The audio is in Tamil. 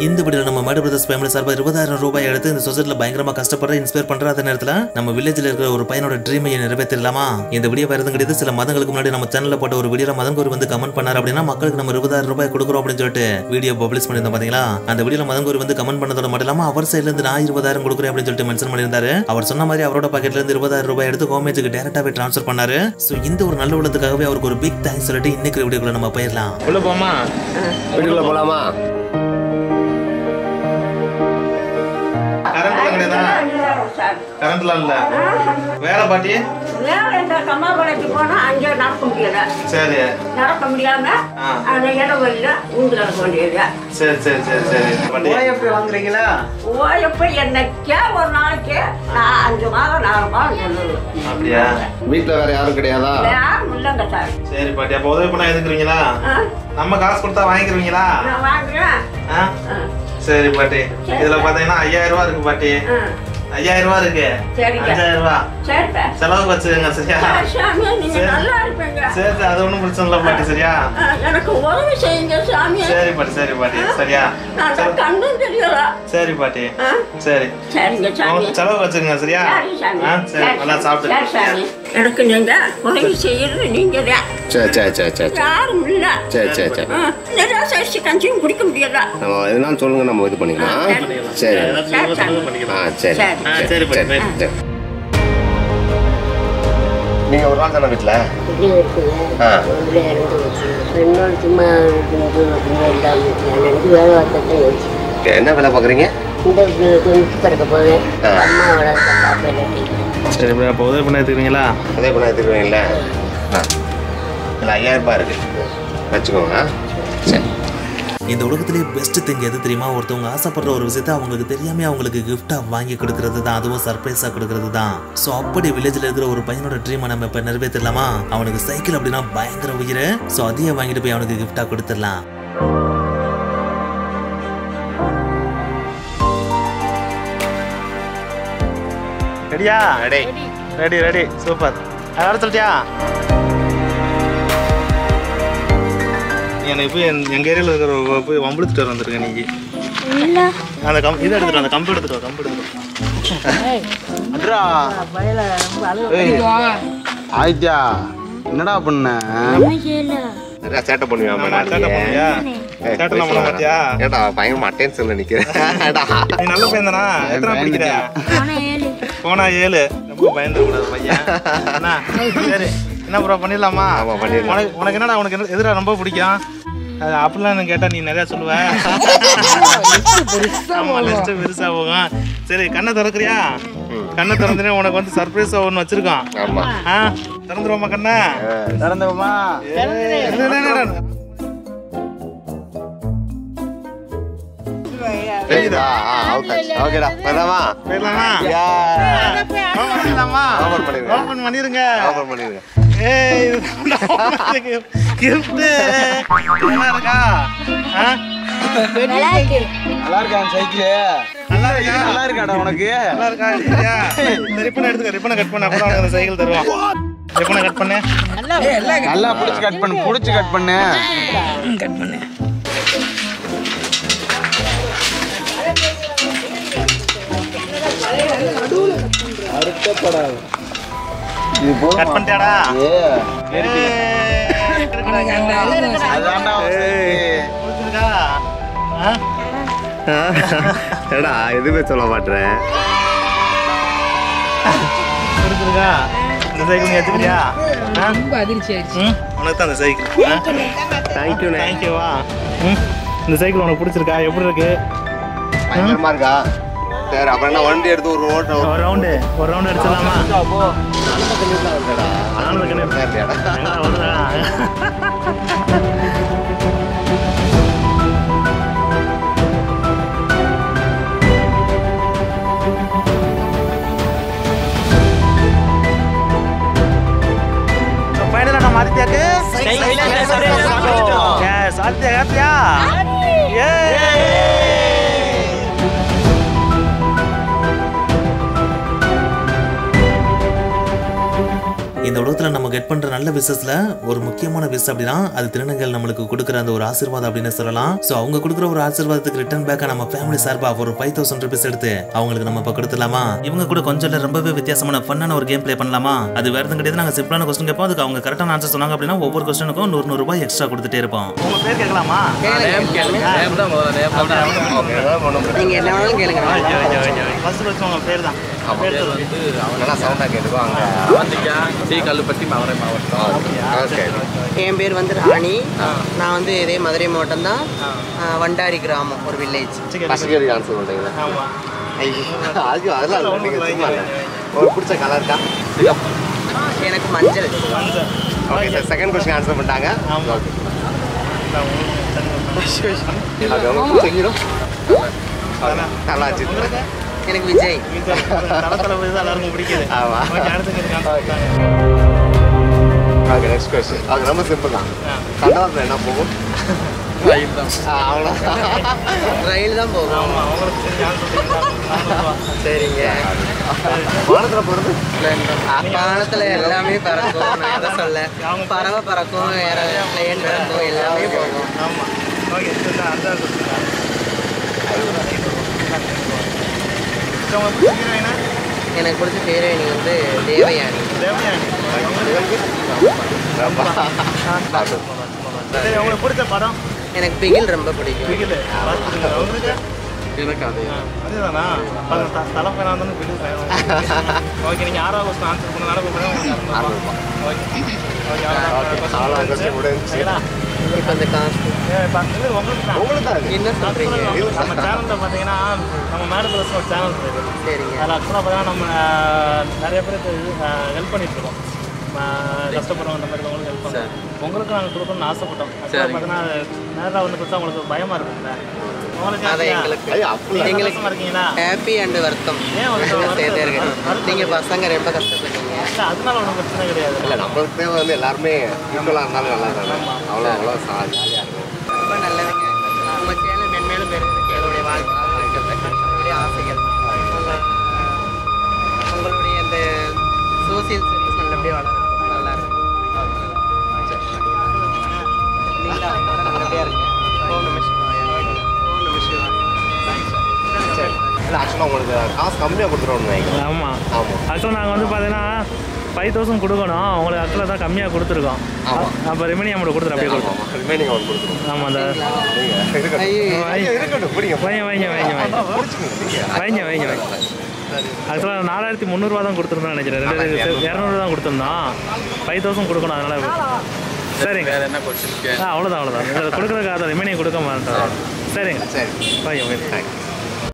இந்த வீடியோ நம்ம மேடு பிரதர்ஸ் ஃபேமிலி சார்பாக இருபதாயிரம் ரூபாய் எடுத்து இந்த சொசைட்டில பயங்கரமா கஷ்டப்படுற இன்ஸ்பயர் பண்ற அதே நேரத்துல நம்ம வில்லேஜ்ல இருக்கிற ஒரு பையனோட ட்ரீமை நிறைவேற்றிடலாமா இந்த வீடியோ வேறது கிடையாது சில மாதங்களுக்கு முன்னாடி நம்ம சேனல்ல போட்ட ஒரு வீடியோ மதன் கோரி வந்து கமெண்ட் பண்ணாரு அப்படின்னா மக்களுக்கு நம்ம இருபதாயிரம் ரூபாய் கொடுக்குறோம் அப்படின்னு சொல்லிட்டு வீடியோ பப்ளிஷ் பண்ணியிருந்தோம் பாத்தீங்களா அந்த வீடியோல மதன் கோரி வந்து கமெண்ட் பண்ணதோட மட்டும் இல்லாம அவர் சைடுல இருந்து நான் இருபதாயிரம் கொடுக்குறேன் அப்படின்னு சொல்லிட்டு மென்ஷன் பண்ணியிருந்தாரு அவர் சொன்ன மாதிரி அவரோட பாக்கெட்ல இருந்து இருபதாயிரம் ரூபாய் எடுத்து ஹோமேஜுக்கு டேரக்டாவே ட்ரான்ஸ்ஃபர் பண்ணாரு சோ இந்த ஒரு நல்ல உள்ளதுக்காகவே அவருக்கு ஒரு பிக் தேங்க்ஸ் சொல்லிட்டு இன்னைக்கு வீடியோக்குள்ள நம்ம போயிடலாம் உள்ள போமா வீட்டுக்குள்ள போலாமா கரண்ட்லாம் கிடையாதா கரண்ட்லாம் இல்ல வேலை பாட்டி வேலை இந்த கம்மாபாளையத்து போனா அங்கே நடக்க முடியல சரி நடக்க முடியாம ஆ. அந்த இடம் வழியில ஊந்து நடக்க வேண்டியது சரி சரி சரி சரி பாட்டி ஓஎஃப் வாங்குறீங்களா ஓயப்ப என்னைக்கே ஒரு நாளைக்கு நான் அஞ்சு மாதம் நாலு மாதம் சொல்லுது அப்படியா வீட்டுல வேற யாரும் கிடையாதா யாரும் இல்லைங்க சார் சரி பாட்டி அப்போ உதவி பண்ண எதுக்குறீங்களா ஆ? நம்ம காசு கொடுத்தா வாங்கிக்கிறீங்களா நான் வாங்குறேன் ஆ? ஆ. சரி பாட்டி இதுல பாத்தீங்கன்னா ஐயாயிரம் ரூபாய் இருக்கு பாட்டி ஆ. ஐயாயிரம் ரூபாய் இருக்கு சரிங்க. அஞ்சாயிரம் ரூபாய் சரிப்பா செலவுக்கு வச்சுக்கோங்க சரியா சரி, சாமி நீங்க சரி. நல்லா இருப்பீங்க சரி சரி அது ஒண்ணும் பிரச்சனை இல்லை பாட்டி சரியா ஆ, எனக்கு உதவி செய்யுங்க சாமி சரி பாட்டி சரி பாட்டி சரியா நான் தான் கண்ணும் தெரியல சரி பாட்டி ஆ? சரி சரிங்க சாமி உங்களுக்கு செலவு வச்சுக்கோங்க சரியா சரி சாமி ஆ சரி நல்லா சரி சாமி சாப்பிட்டு எனக்கு நீங்க உதவி செய்யறது நீங்க தான் சரி சரி சரி சரி சரி. யாரும் இல்ல சரி சரி சரி ஆ, நிராசை அரிசி கஞ்சியும் குடிக்க முடியல நம்ம எதுனாலும் சொல்லுங்க நம்ம இது பண்ணிக்கலாம் சரி சரி சாமி ஆ சரி சரி. ஆ, சரி, சரி பாட்டி, சரி நீங்க ஒரு நாள் தானே வீட்டுல இப்படி இருக்குது ஆ. உள்ள இறந்து வச்சு பெண்ணோடு சும்மா இருந்து அப்படின்னு எல்லாம் எனக்கு வேலை பார்த்ததை யோசிச்சு என்ன வேலை பாக்குறீங்க இந்த கொஞ்சம் பிறக்க போவேன் ஆ. அம்மாவோட பார்ப்பேன் சரி அப்போ உதவி பண்ண எடுத்துக்கிறீங்களா அதே பண்ண எடுத்துக்குவீங்கள ஆ இல்லை ஐயாயிரம் ரூபாய் இருக்கு வச்சுக்கோங்க சரி இந்த உலகத்திலேயே பெஸ்ட் திங் எது தெரியுமா ஒருத்தவங்க ஆசைப்படுற ஒரு விஷயத்த அவங்களுக்கு தெரியாம அவங்களுக்கு கிஃப்டா வாங்கி கொடுக்கறது தான் அதுவும் சர்ப்ரைஸா கொடுக்கறது தான் ஸோ அப்படி வில்லேஜ்ல இருக்கிற ஒரு பையனோட ட்ரீமை நம்ம இப்ப நிறைவேற்றலாமா அவனுக்கு சைக்கிள் அப்படின்னா பயங்கர உயிர் ஸோ அதையே வாங்கிட்டு போய் அவனுக்கு கிஃப்டா கொடுத்துடலாம் ரெடியா ரெடி ரெடி ரெடி சூப்பர் வர சொல்லிட்டியா எனக்கு போய் எங்க- எங்க ஏரியாவில் இருக்கிற ஒரு போய் வம்பளுத்துட்டு வர வந்துருங்க நீங்க அந்த கம் இதை எடுத்துட்டு வா, அந்த கம்பு எடுத்துட்டு வா, கம்பு எடுத்துட்டு வா. அட்ரா ஆயிட்டியா என்னடா பண்ண நிறையா சேட்டை பண்ணுவியா ஆமா, சேட்டை பண்ணுவியா? சேட்டைலாம் பண்ண மாட்டியா? ஏடா பயங்கரமா அட்டென்ஷன்ல நிக்கிறேன் ஏடா நீ நல்ல பையன் தானா எத்தனை படிக்கிற போனா ஏழு ரொம்ப பயந்துட கூடாது பையன் என்ன? சரி என்ன ப்ரோ பண்ணிடலாமா ஆமா, பண்ணிடலாம். உனக்கு உனக்கு என்னடா உனக்கு என்ன- எதுடா ரொம்ப பிடிக்கும் அது அப்படிலாம் எனக்கு கேட்டா நீ நிறைய சொல்லுவ ஆமா லிஸ்ட் பெருசா போகும் சரி கண்ணை திறக்கறியா கண்ணை திறந்துனே உனக்கு வந்து சர்ப்ரைஸ் ஒன்று வச்சிருக்கோம் ஆமா ஆ திறந்துருவோமா கண்ணை திறந்தவமா ஏய், இல்ல, இல்ல, இல்ல, இல்ல. சரிதா ஓகேடா வரலாமா போயிடலாமா ஓபன் பண்ணிடலாமா Open பண்ணிருங்க. ஓபன் பண்ணிருங்க ஓபன் பண்ணிருங்க ஏய் கிஃப்ட் நல்லா இருக்கா ஆ? நல்லா இருக்கான் சைக்கிள் நல்லா இருக்கா நல்லா இருக்காடா உனக்கு நல்லா இருக்கா சரியா இந்த ரிப்பனை எடுத்துக்க ரிப்பனை கட் பண்ண அப்புறம் உனக்கு அந்த சைக்கிள் தருவான் ரிப்பனை கட் பண்ணு நல்லா புடிச்சு கட் பண்ணு புடிச்சு கட் பண்ணு அறுக்கப்படாது இது போதுமா? கட் பண்ணிட்டியாடா ஏ, ஏய், அதான்டா அவன் சைக்கிள். பிடிச்சிருக்கா ஆ? ஏடா எதுவுமே சொல்ல மாட்டேன் பிடிச்சிருக்கா இந்த சைக்கிள் நீ எடுத்துக்கிறியா ரொம்ப அதிர்ச்சி ஆயிடுச்சு உனக்கு தான் அந்த சைக்கிள் தேங்க்யூண்ணே தேங்க்யூவா ம் இந்த சைக்கிள் உனக்கு பிடிச்சிருக்கா எப்படி இருக்கு பயங்கரமா இருக்கா சரி அப்புறம் என்ன வண்டி எடுத்து ஒரு ஓட்டம் ஒரு ரவுண்டு ஒரு ரவுண்டு அடிச்சிடலாமா ஆனந்த கண்ணு எங்கடா வருதா? So, final ஆ நம்ம ஆதித்யாக்கு Yes, ஆதித்யா ஹாப்பியா இந்த உலகத்துல நம்ம கெட் பண்ற நல்ல விஷயத்துல ஒரு முக்கியமான விஷயம் அப்படின்னா அது திருநங்கள் நம்மளுக்கு கொடுக்குற அந்த ஒரு ஆசீர்வாதம் அப்படின்னு சொல்லலாம் சோ அவங்க கொடுக்குற ஒரு ஆசீர்வாதத்துக்கு ரிட்டர்ன் பேக்கா நம்ம ஃபேமிலி சார்பா ஒரு ஃபைவ் தௌசண்ட் ருபீஸ் எடுத்து அவங்களுக்கு நம்ம இப்ப கொடுத்துடலாமா இவங்க கூட கொஞ்சம் இல்ல ரொம்பவே வித்தியாசமான ஃபன்னான ஒரு கேம் ப்ளே பண்ணலாமா அது வேற எதுவும் கிடையாது நாங்க சிம்பிளான கொஸ்டின் கேட்போம் அதுக்கு அவங்க கரெக்டான ஆன்சர் சொன்னாங்க அப்படின்னா ஒவ்வொரு கொஸ்டினுக்கும் நூறு நூறு ரூபாய் எக்ஸ்ட்ரா கொடுத்துட்டே இருப்போம் உங்க பேர் கேட்கலாமா நீங்க என்ன வேணாலும் கேளுங்க ஃபர்ஸ்ட் ஃபர்ஸ்ட் உங்க பேர் தான் பேர் சொல்லுங்க நல்லா சவுண்டா கேட்டுக்கோ அங்க ஸ்ரீ கல்லுப்பட்டி மதுரை மாவட்டம் ஓகே என் பேர் வந்து ராணி நான் வந்து இதே மதுரை மாவட்டம் தான் வண்டாரி கிராமம் ஒரு வில்லேஜ் ஃபர்ஸ்ட் கேள்வி ஆன்சர் பண்ணுறீங்களா ஆமா ஐயோ ஐயோ அதெல்லாம் இல்லை நீங்கள் சும்மா இல்லை. உங்களுக்கு பிடிச்ச கலர் இருக்கா எனக்கு மஞ்சள் okay sir second question answer பண்ணிட்டாங்க ஆமா. ஓகே நான் உங்களுக்கு தண்ணி அது உங்களுக்கு பிடிச்ச ஹீரோ நல்லா அஜித் எனக்கு விஜய் தலை தளபதி தான் எல்லாருக்கும் பிடிக்குது ஆமா. ஓகே அடுத்து கேட்கலாம் ஓகே நெக்ஸ்ட் கொஸ்டின் அது ரொம்ப சிம்பிள் தான் ஆ. கண்டவாரத்தில் என்ன போகும் ரயில் தான் ஆ, அவ்வளோதான் ரயில் தான் போகும் ஆமா உங்களுக்கு தெரிஞ்ச ஆன்சர் சரிங்க வானத்தில் போகிறது வானத்துல எல்லாமே பறக்கும் நான் எதை சொல்ல பறவை பறக்கும் வேற பிளேன் பறக்கும் எல்லாமே போகும் ஆமா ஓகே சரி அடுத்த கொஸ்டின் உங்களுக்கு பிடிச்ச ஹீரோயினா எனக்கு பிடிச்ச ஹீரோயினி வந்து தேவயானி தேவயானி சரி உங்களுக்கு பிடிச்ச படம் எனக்கு பிகில் ரொம்ப பிடிக்கும் பிகில் பார்த்துருங்க உங்களுக்கு எனக்கு அது ஆ, அதேதானா பல த- தலை பையனா இருந்தாலும் பிகில் பையன் ஓகே நீங்கள் ஆறாவது கொஸ்டின் ஆன்சர் பண்ண நடக்க போகிறேன் உங்களுக்கு அறுநூறுபா. ஓகே ஓகே அவ்வளோ கொஸ்டின் முடிஞ்சு சரிங்களா இப்போ அந்த காசு ஏ, பா- இது உங்களுக்கு தான் உங்களுக்கு தான் இது. என்ன சொல்றீங்க நம்ம சேனலில் பார்த்தீங்கன்னா நம்ம மேட ப்ளஸ் ஒரு சேனல் இருக்குது சரிங்க அதில் ஆக்சுவலாக பார்த்தீங்கன்னா நம்ம ஆஹ், நிறைய பேருக்கு ஹெல்ப் பண்ணிட்டு இருக்கோம் ஆஹ், கஷ்டப்படுறவங்க அந்த மாதிரி உங்களுக்கு ஹெல்ப் பண்ணுறோம் உங்களுக்கு நாங்கள் கொடுக்கணும்னு ஆசைப்பட்டோம் ஆக்சுவலாக பார்த்தீங்கன்னா நேரில் வந்து கொடுத்தா உங்களுக்கு பயமாக இருக்கும்ல உங்களுக்கு அதை ஆசையா? எங்களுக்கு ஐயோ அப்படி எங்களுக்கு சந்தோஷமா இருக்கீங்களா ஹாப்பி அண்ட் வருத்தம் ஏன் வருத்தம்? சேர்த்தே இருக்கு வருத்தம். நீங்க பசங்க ரொம்ப கஷ்டப்பட்டீங்க இல்ல, அதனால ஒன்றும் பிரச்சனை கிடையாது இல்லை நம்மளுக்கு தேவை வந்து எல்லாருமே ஈக்குவலாக இருந்தாலும் நல்லா தானே அவ்வளோ அவ்வளோ ஜாலியாக இருக்கும் ரொம்ப நல்லதுங்க உங்க சேனல் மென்மேலும் பெறுவதற்கு என்னுடைய வாழ்க்கை என்னுடைய ஆசைகள் உங்க- உங்களுடைய அந்த சோசியல் சர்வீஸ் நல்லபடியாக வளரும் நல்லா இருக்கும் நீங்களா நல்லபடியாக இருங்க ஓம் நம சிவாய ஓம் நம சிவாய சரி இல்லை ஆக்சுவலாக உங்களுக்கு காசு கம்மியாக கொடுத்துருவோம்னு வைங்களேன் ஆமாம் ஆமாம் ஆக்சுவலாக நாங்கள் வந்து பார்த்தீங்கன்னா ஃபைவ் தௌசண்ட் கொடுக்கணும் உங்களுக்கு ஆக்சுவலாக தான் கம்மியாக கொடுத்துருக்கோம் ஆமா. அப்போ ரிமைனிங் அமௌண்ட் கொடுத்துரு அப்படியே கொடுத்தோம் ஆமாம் ரிமைனிங் அவன் கொடுத்துருவோம் ஆமாம் அந்த நீங்கள் இருக்கட்டும் ஐயோ ஐயோ, இருக்கட்டும் பிடிங்க வைங்க வைங்க வைங்க வைங்க பிடிச்சிக்கோங்க நீங்கள் வைங்க வைங்க வைங்க ஆக்சுவலாக நாலாயிரத்தி முந்நூறுவா தான் கொடுத்துருந்தோம் நினைக்கிறேன் ரெண்டு இரநூறு தான் கொடுத்துருந்தோம் ஃபைவ் தௌசண்ட் கொடுக்கணும் அதனால் சரிங்க வேற என்ன கொஸ்டின் ஆ அவ்வளோதான் அவ்வளோதான் இதில் கொடுக்குறதுக்கு அதை ரிமைனிங் கொடுக்க மாட்டோம் சரிங்க சரி வைங்க வைங்க தேங்க்யூ